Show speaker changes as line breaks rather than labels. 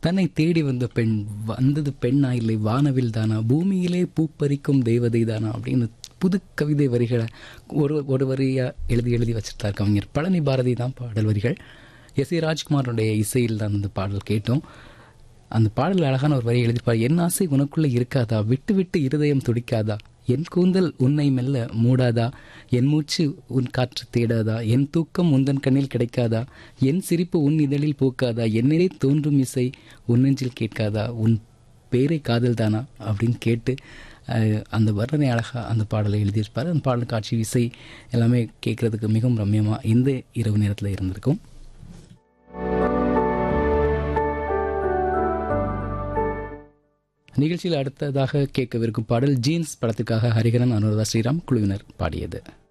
தன்னை தேடி வந்த பெண் வந்தது பெண்ணா இல்லை வானவில் தானா பூமியிலே பூப்பறிக்கும் தேவதை தானா அப்படின்னு புது கவிதை வரிகளை ஒரு ஒரு வரியாக எழுதி எழுதி வச்சிருந்தார் கவிஞர் பழனி பாரதி தான் பாடல் வரிகள் எஸ் ஏ ராஜ்குமாரோடைய இசையில் தான் அந்த பாடல் கேட்டோம் அந்த பாடல் அழகான ஒரு வரி எழுதிப்பார் என் ஆசை உனக்குள்ள இருக்காதா விட்டு விட்டு இருதயம் துடிக்காதா என் கூந்தல் உன்னை மெல்ல மூடாதா என் மூச்சு உன் காற்று தேடாதா என் தூக்கம் உந்தன் கண்ணில் கிடைக்காதா என் சிரிப்பு உன் இதழில் பூக்காதா என்னிலே தோன்றும் இசை உன் நெஞ்சில் கேட்காதா உன் பேரை காதல் தானா அப்படின்னு கேட்டு அஹ், அந்த வர்ணனை அழகாக அந்த பாடலை எழுதியிருப்பார் அந்த பாடல் காட்சி இசை எல்லாமே கேட்குறதுக்கு மிகவும் ரம்யமாக இந்த இரவு நேரத்தில் இருந்திருக்கும் நிகழ்ச்சியில் அடுத்ததாக கேட்கவிருக்கும் பாடல் ஜீன்ஸ் படத்துக்காக ஹரிஹரன் அனுராதா ஸ்ரீராம் குழுவினர் பாடியது